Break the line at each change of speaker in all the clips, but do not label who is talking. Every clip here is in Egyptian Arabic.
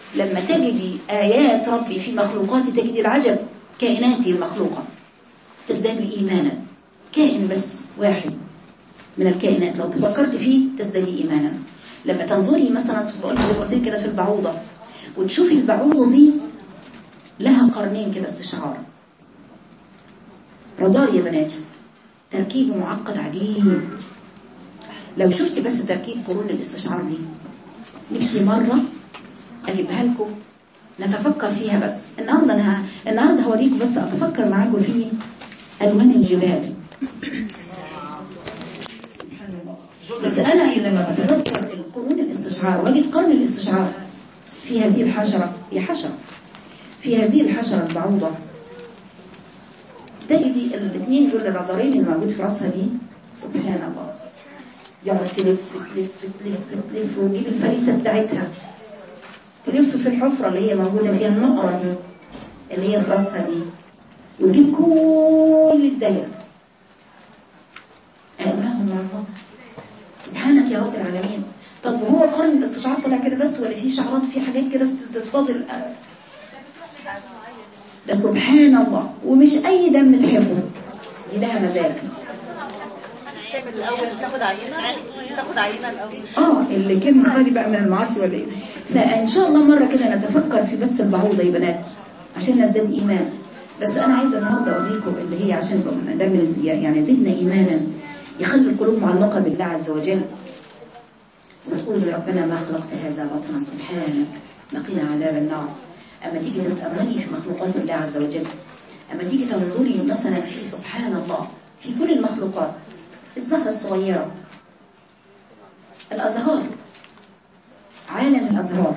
لما تجدي آيات ربي في مخلوقاتي تجدي العجب كائناتي المخلوقة تزداد إيمانا كائن بس واحد من الكائنات لو تفكرت فيه تزدادي إيمانا لما تنظري مثلا بقول زي ما قلت لك كده في البعوضة وتشوفي البعوضة دي لها قرنين كده استشعار رادار يا بناتي تركيبه معقد عجيب لو شفتي بس تركيب قرون الاستشعار دي نفسي مرة أجيبها لكم نتفكر فيها بس النهاردة أنا النهاردة هوريكم بس أتفكر معاكم في ألوان الجبال سبحان الله بس أنا لما بتذكر القرون الاستشعار واجد قرن الاستشعار في هذه الحشرة هي حشرة في هذه الحشرة البعوضة تجدي الاثنين دول الرادارين اللي موجود في راسها دي سبحان الله يقعد تلف تلف تلف تلف وتجيب الفريسة بتاعتها تلف في الحفرة اللي هي موجودة فيها النقرة دي اللي هي في راسها دي وتجيب كل الدايرة أمام الله سبحانك يا رب العالمين طب وهو قرن الاستشعار طلع كده بس ولا في شعرات في حاجات كده تصطاد ال- ده سبحان الله ومش أي دم تحبه دي لها مزاج
تعمل الاول تاخد عينه تاخد عينه الاول
اه اللي كان خالي بقى من المعاصي ولا ايه فان شاء الله مره كده نتفكر في بس البعوضه يا بنات عشان نزداد ايمان بس انا عايزه النهارده اوريكم اللي هي عشان بقى ده من الزي- يعني زدنا ايمانا يخلي القلوب معلقه بالله عز وجل وتقول لربنا ما خلقت هذا باطلا سبحانك نقينا عذاب النار اما تيجي تتاملي في مخلوقات الله عز وجل اما تيجي تنظري مثلا في سبحان الله في كل المخلوقات الزهره الصغيره الأزهار عالم الأزهار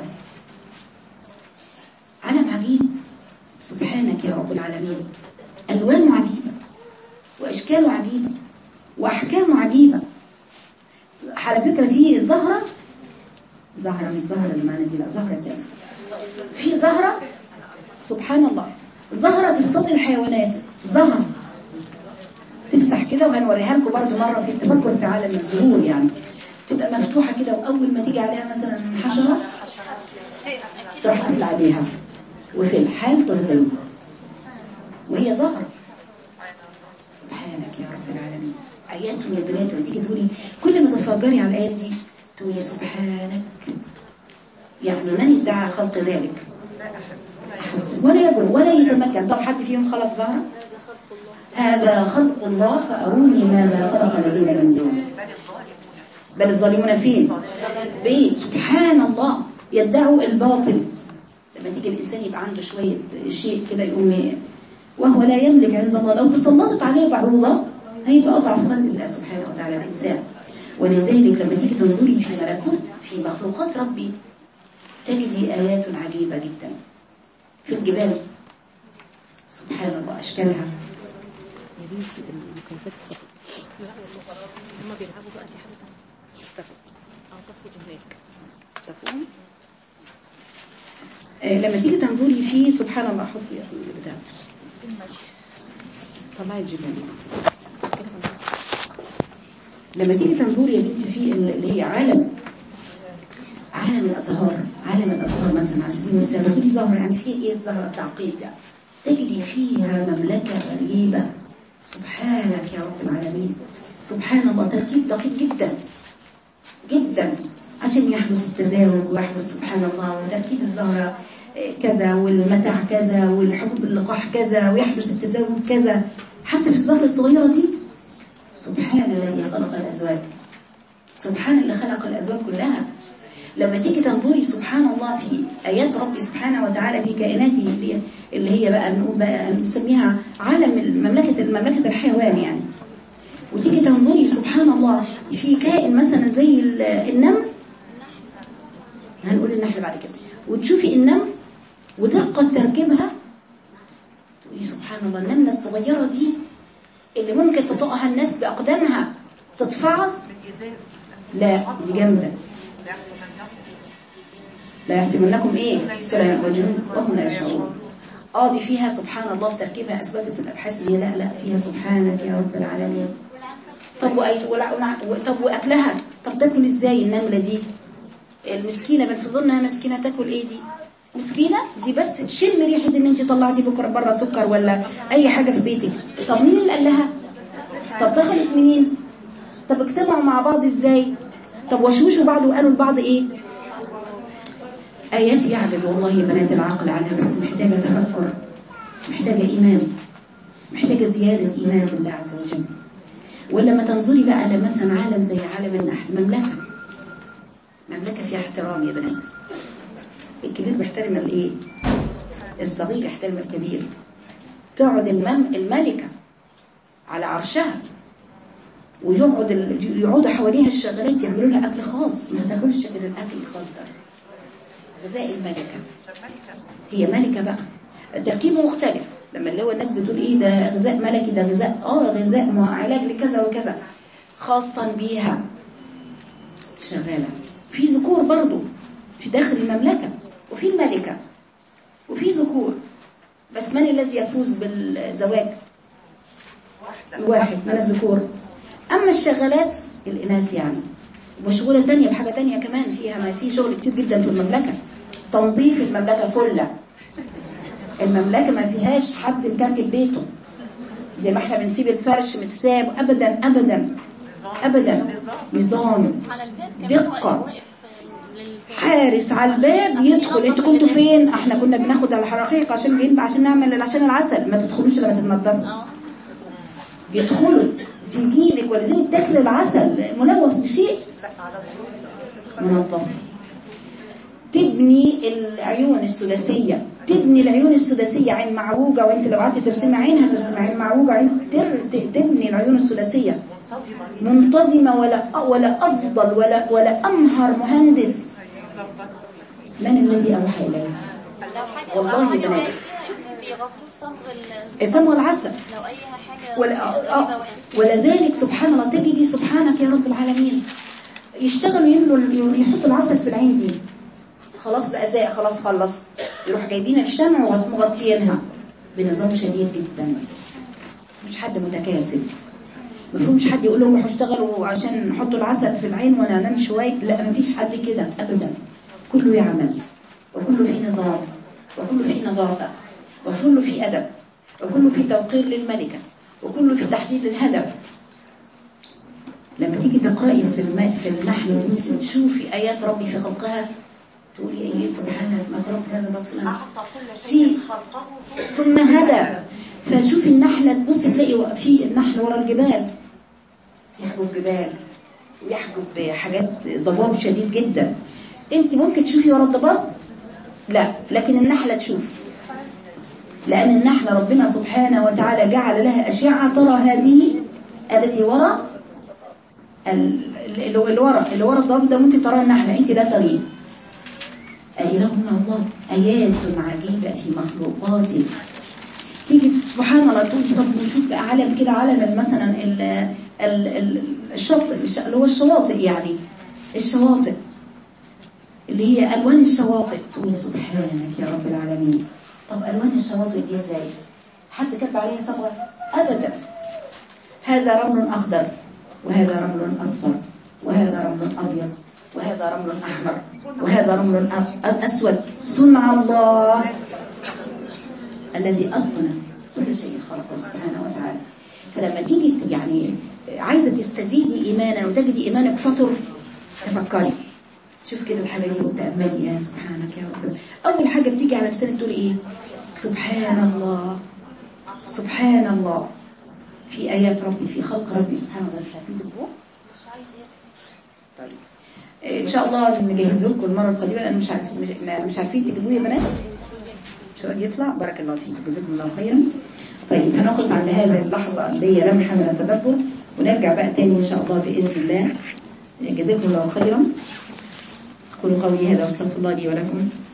عالم عجيب سبحانك يا رب العالمين ألوانه عجيبة وأشكاله عجيبة وأحكامه عجيبة على فكرة في زهرة زهرة مش زهرة اللي معنا دي لا زهرة تانية في زهرة سبحان الله زهرة تصطاد الحيوانات زهرة تفتح كده وهنوريها لكم برضه مرة في التفكر في عالم الزهور يعني تبقى مفتوحة كده وأول ما تيجي عليها مثلا حشرة تروح قافل عليها وفي الحال تهدم وهي زهرة سبحانك يا رب العالمين آيات ويدرات وتيجي تقولي كل ما تتفجري على الآيات دي تقولي سبحانك يعني من ادعى خلق ذلك أحد ولا يبر ولا يتمكن طب حد فيهم خلق زهرة هذا خلق الله فأروني ماذا خلق الذين من دونه بل الظالمون فين بيت سبحان الله يدعوا الباطل لما تيجي الإنسان يبقى عنده شوية شيء كده يقوم وهو لا يملك عند الله لو تسلطت عليه بعوضة هيبقى أضعف خلق الله سبحانه وتعالى الإنسان ولذلك لما تيجي تنظري في ملكوت في مخلوقات ربي تجدي آيات عجيبة جدا في الجبال سبحان الله أشكالها
يا بنتي المكيفات اختفت هما بيلعبوا بقى دي حاجة تانية اختفت اه طفوا هناك اختفوا
آه، لما تيجي تنظري في سبحان الله حطي البتاع طلعي الجبال لما تيجي تنظري يا بنتي في اللي هي عالم عالم الازهار عالم الازهار مثلا على سبيل المثال بتقولي زهره يعني في ايه الزهره التعقيد يعني تجري فيها مملكه غريبه سبحانك يا رب العالمين سبحان الله ترتيب دقيق جدا جدا عشان يحدث التزاوج ويحدث سبحان الله وتركيب الزهرة كذا والمتاع كذا والحبوب اللقاح كذا ويحدث التزاوج كذا حتى في الزهرة الصغيرة دي سبحان الذي خلق الأزواج سبحان اللي خلق الأزواج كلها لما تيجي تنظري سبحان الله في آيات ربي سبحانه وتعالى في كائناته اللي, اللي هي بقى نقول بقى نسميها عالم مملكة مملكة الحيوان يعني وتيجي تنظري سبحان الله في كائن مثلا زي ال- النمل هنقول النحل بعد كده وتشوفي النمل ودقة تركيبها تقولي سبحان الله النملة الصغيرة دي اللي ممكن تطأها الناس بأقدامها تتفعص لا دي جامدة لا يحتملنكم ايه سلام وجنود وهم لا يشعرون اه دي فيها سبحان الله في تركيبها اثبتت الابحاث ان هي لا لا فيها سبحانك يا رب العالمين طب وأي ولا ولا- طب واكلها طب تاكل ازاي النمله دي المسكينه بنفضل انها مسكينه تاكل ايه دي مسكينة دي بس تشم ريحة ان انت طلعتي بكرة بره سكر ولا اي حاجة في بيتك طب مين اللي قال لها طب دخلت منين طب اجتمعوا مع بعض ازاي طب وشوشوا بعض وقالوا لبعض ايه ايات يعجز والله بنات العقل عنها بس محتاجة تفكر محتاجة ايمان محتاجة زيادة ايمان بالله عز وجل ولما تنظري بقى لمثلا عالم زي عالم النحل مملكة مملكة فيها احترام يا بنات الكبير بيحترم الايه الصغير يحترم الكبير تقعد المم الملكة على عرشها ويقعد ال... يقعدوا حواليها الشغالات يعملوا لها اكل خاص ما تاكلش غير الاكل الخاص ده غذاء الملكة هي ملكة بقى تركيبه مختلف لما اللي هو الناس بتقول ايه ده غذاء ملكي ده غذاء اه غذاء ما علاج لكذا وكذا خاصا بيها شغالة في ذكور برضو في داخل المملكة وفي الملكة وفي ذكور بس من الذي يفوز بالزواج الواحد من الذكور أما الشغالات الإناث يعني وشغولة تانية بحاجة تانية كمان فيها ما في شغل كتير جدا في المملكة تنظيف المملكة كلها المملكة ما فيهاش حد مكركب بيته زي ما احنا بنسيب الفرش متساب أبدا أبدا أبدا نظام
على الباب كمان
دقة.
واقف لل-
حارس على الباب يدخل انتوا كنتوا فين احنا كنا بناخد على الحرقيق عشان جايين عشان نعمل عشان العسل ما تدخلوش لما تتنضفوا
اه
بيدخلوا تيجي لك ولذلك تاكل العسل ملوث بشيء منظف تبني العيون الثلاثية تبني العيون الثلاثية عين معوجة وانت لو قعدتي ترسمي عين هترسمي عين معوجة عين تر... ت- تبني العيون الثلاثية منتظمة ولا ولا أفضل ولا ولا أمهر مهندس من الذي أوحى إليه
لو حاجة
والله
لو حاجة
يا بنات.
بيغطوه بصبغ ال-
صبغ العسل
لو أي حاجة
ولا آه، ولذلك سبحان الله تجدي سبحانك يا رب العالمين يشتغلوا يملوا يحطوا العسل في العين دي خلاص بقى زي خلاص خلص يروح جايبين الشمع ومغطيينها بنظام شديد جدا مش حد متكاسل مفهومش حد يقول لهم روحوا اشتغلوا عشان نحطوا العسل في العين وانا انام شويه لا مفيش حد كده ابدا كله يعمل وكله في نظام وكله في نظافه وكله في ادب وكله في توقير للملكه وكله في تحديد الهدف لما تيجي تقرأي في الم... في النحل وتشوفي آيات ربي في خلقها تقولي ايه سبحان ما خلقت هذا باطلا
أعطى كل
تي-
شيء خلقه
ثم هدى فشوفي النحلة تبص تلاقي في النحل ورا الجبال يحجب جبال ويحجب حاجات ضباب شديد جدا انت ممكن تشوفي ورا الضباب لا لكن النحلة تشوف لأن النحلة ربنا سبحانه وتعالى جعل لها أشعة ترى هذه التي وراء ال- اللي اللي ورا اللي ورا الضباب ده ممكن ترى النحلة انت لا تريه أإله مع الله آيات عجيبة في مخلوقاته تيجي سبحان الله تقول طب نشوف بقى عالم كده عالم مثلا ال ال ال الشاطئ الش- اللي هو الشواطئ يعني الشواطئ اللي هي ألوان الشواطئ تقول سبحانك يا رب العالمين طب ألوان الشواطئ دي ازاي حد كتب عليها صبغة أبدا هذا رمل أخضر وهذا رمل أصفر وهذا رمل أبيض وهذا رمل أحمر وهذا رمل أ- أسود صنع الله الذي أتقن كل شيء خلقه سبحانه وتعالى فلما تيجي ت- يعني عايزة تستزيدي إيمانا وتجدي إيمانك فطر تفكري شوف كده الحاجة دي وتأملي يا سبحانك يا رب أول حاجة بتيجي على لسانك تقول إيه سبحان الله سبحان الله في آيات ربي في خلق ربي سبحانه وتعالى مش عارفين تجيبوه طيب إن شاء الله نجهز لكم المرة القادمة لأن مش عارفين مش, ما- مش عارفين تجيبوه يا بنات سؤال يطلع بارك الله فيك جزاكم الله خيرا طيب هناخد عند هذه اللحظة اللي هي لمحة من التدبر ونرجع بقى تاني إن شاء الله بإذن الله جزاكم الله خيرا قولوا قولي هذا واستغفر الله لي ولكم